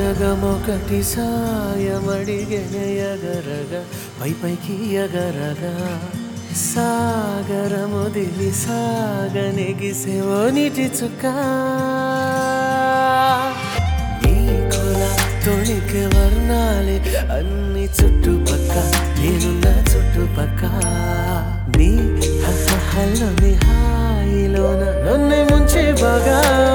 సగమొకటి సాయమడిగెనయగరగా పై పైకి ఎగరగా సాగరముదిలి సాగనెగిసెవో నీటి చుక్క నీ కుల తొణికి వర్ణాలే అన్ని చుట్టుపక్క నేనున్న చుట్టుపక్క నీ హల్లోని హాయిలోన నన్ను ముంచే బాగా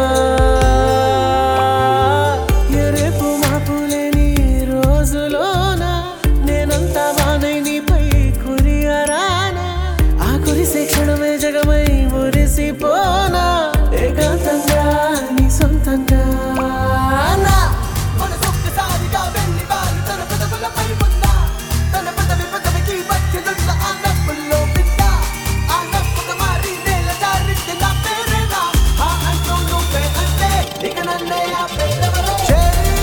ఎరేపు మాపు లేని రోజులోన నేనంతా వానై నీపై కురియరానా ఆ కురిసే క్షణమే జగమై మురిసిపోనా ఏకాంతంగా నీ సొంతంగా నా మనసొక్కసారిగా వెళ్ళి వారి తన పెదవులపై ఉన్న తన పెదవి పెదవికి మధ్యనున్న ఆ నవ్వుల్లో బిడ్డ ఆ నవ్వుగా మారి నేల జారితే నా పేరేనా ఆ అంటూ నువ్వే అంటే ఇక నన్నే ఆ పేరెవరో చెరి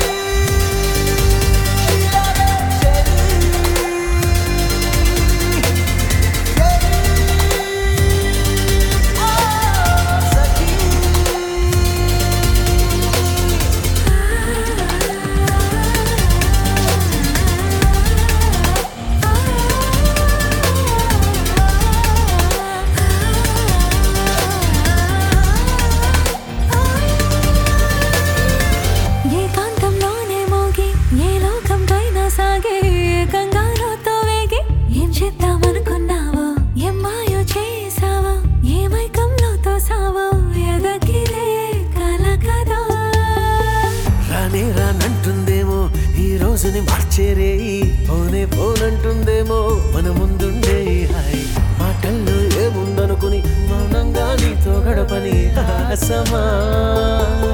ఏకాంతంలోనే మోగి ఏ లోకం పైన సాగే కంగారుతో వేగి ఏం చేద్దామనుకున్నావో ఏం మాయో చేసావో ఏ మైకంలో తోసావో ఎదగిరే కల కదా రానే రానంటుందేమో ఈ రోజుని మార్చేరే పోనే పోనంటుందేమో మన ముందుండే ఈ హాయ్ మాటల్లో ఏముందనుకుని మౌనంగా నీతో గడపని ఆసమా